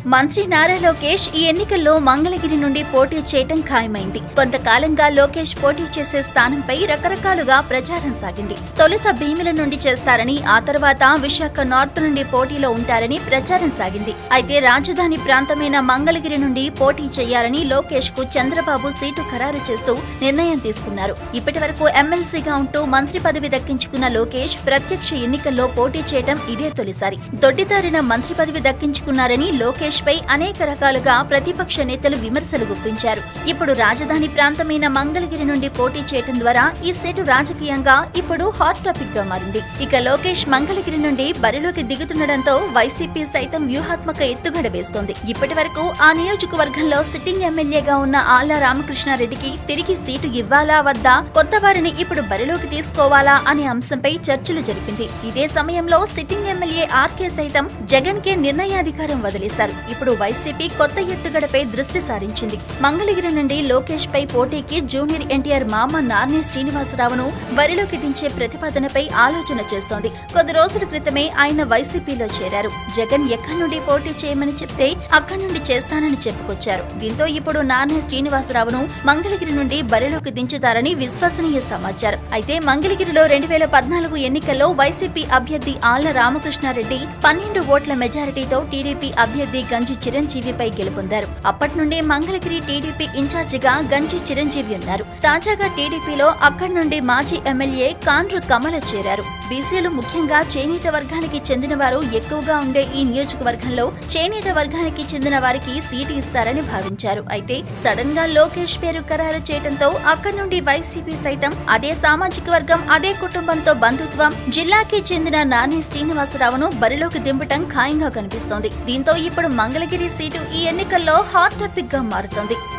మంత్రి నారా లోకేష్ ఈ ఎన్నికల్లో మంగళగిరి నుండి పోటీ చేయటం ఖాయమైంది కొంతకాలంగా లోకేష్ పోటీ చేసే స్థానంపై రకరకాలుగా ప్రచారం సాగింది తొలుత భీమిల నుండి చేస్తారని ఆ తర్వాత విశాఖ నార్త్ నుండి పోటీలో ఉంటారని ప్రచారం సాగింది అయితే రాజధాని ప్రాంతమైన మంగళగిరి నుండి పోటీ చేయాలని లోకేష్ కు చంద్రబాబు సీటు ఖరారు చేస్తూ నిర్ణయం తీసుకున్నారు ఇప్పటి వరకు ఎమ్మెల్సీగా ఉంటూ మంత్రి పదవి దక్కించుకున్న లోకేష్ ప్రత్యక్ష ఎన్నికల్లో పోటీ చేయటం ఇదే తొలిసారి దొడ్డిదారిన మంత్రి పదవి దక్కించుకున్నారని లోకేష్ పై అనేక రకాలుగా ప్రతిపక్ష నేతలు విమర్శలు గుప్పించారు ఇప్పుడు రాజధాని ప్రాంతమైన మంగళగిరి నుండి పోటీ చేయటం ద్వారా ఈ సీటు రాజకీయంగా ఇప్పుడు హాట్ టాపిక్ గా మారింది ఇక లోకేష్ మంగళగిరి నుండి బరిలోకి దిగుతుండటంతో వైసీపీ సైతం వ్యూహాత్మక ఎత్తుగడ వేస్తోంది ఇప్పటి వరకు ఆ నియోజకవర్గంలో సిట్టింగ్ ఎమ్మెల్యేగా ఉన్న ఆళ్ల రామకృష్ణారెడ్డికి తిరిగి సీటు ఇవ్వాలా వద్దా కొత్త వారిని ఇప్పుడు బరిలోకి తీసుకోవాలా అనే అంశంపై చర్చలు జరిపింది ఇదే సమయంలో సిట్టింగ్ ఎమ్మెల్యే ఆర్కే సైతం జగన్ కే నిర్ణయాధికారం వదిలేశారు ఇప్పుడు వైసీపీ కొత్త ఎత్తుగడపై దృష్టి సారించింది మంగళగిరి నుండి లోకేష్ పై పోటీకి జూనియర్ ఎన్టీఆర్ మామ నార్నే శ్రీనివాసరావును బరిలోకి దించే ప్రతిపాదనపై ఆలోచన చేస్తోంది కొద్ది రోజుల క్రితమే ఆయన వైసీపీలో చేరారు జగన్ ఎక్కడి నుండి పోటీ చేయమని చెప్తే అక్కడి నుండి చేస్తానని చెప్పుకొచ్చారు దీంతో ఇప్పుడు నార్నే శ్రీనివాసరావును మంగళగిరి నుండి బరిలోకి దించుతారని విశ్వసనీయ సమాచారం అయితే మంగళగిరిలో రెండు వేల పద్నాలుగు ఎన్నికల్లో వైసీపీ అభ్యర్థి ఆళ్ల రామకృష్ణారెడ్డి పన్నెండు ఓట్ల మెజారిటీతో టీడీపీ అభ్యర్థి గంజి చిరంజీవిపై గెలుపొందారు అప్పటి నుండి మంగళగిరి టీడీపీ ఇన్ఛార్జిగా గంజి చిరంజీవి ఉన్నారు తాజాగా టీడీపీలో అక్కడి నుండి మాజీ ఎమ్మెల్యే కాండ్రు కమల చేరారు బీసీలు ముఖ్యంగా చేనేత వర్గానికి చెందిన వారు ఎక్కువగా ఉండే ఈ నియోజకవర్గంలో చేనేత వర్గానికి చెందిన వారికి సీటు ఇస్తారని భావించారు అయితే సడన్ గా లోకేష్ పేరు ఖరారు చేయడంతో అక్కడి నుండి వైసీపీ సైతం అదే సామాజిక వర్గం అదే కుటుంబంతో బంధుత్వం జిల్లాకి చెందిన నాని శ్రీనివాసరావును బరిలోకి దింపటం ఖాయంగా కనిపిస్తోంది దీంతో ఇప్పుడు మంగళగిరి సీటు ఈ ఎన్నికల్లో హాట్ టాపిక్ గా మారుతోంది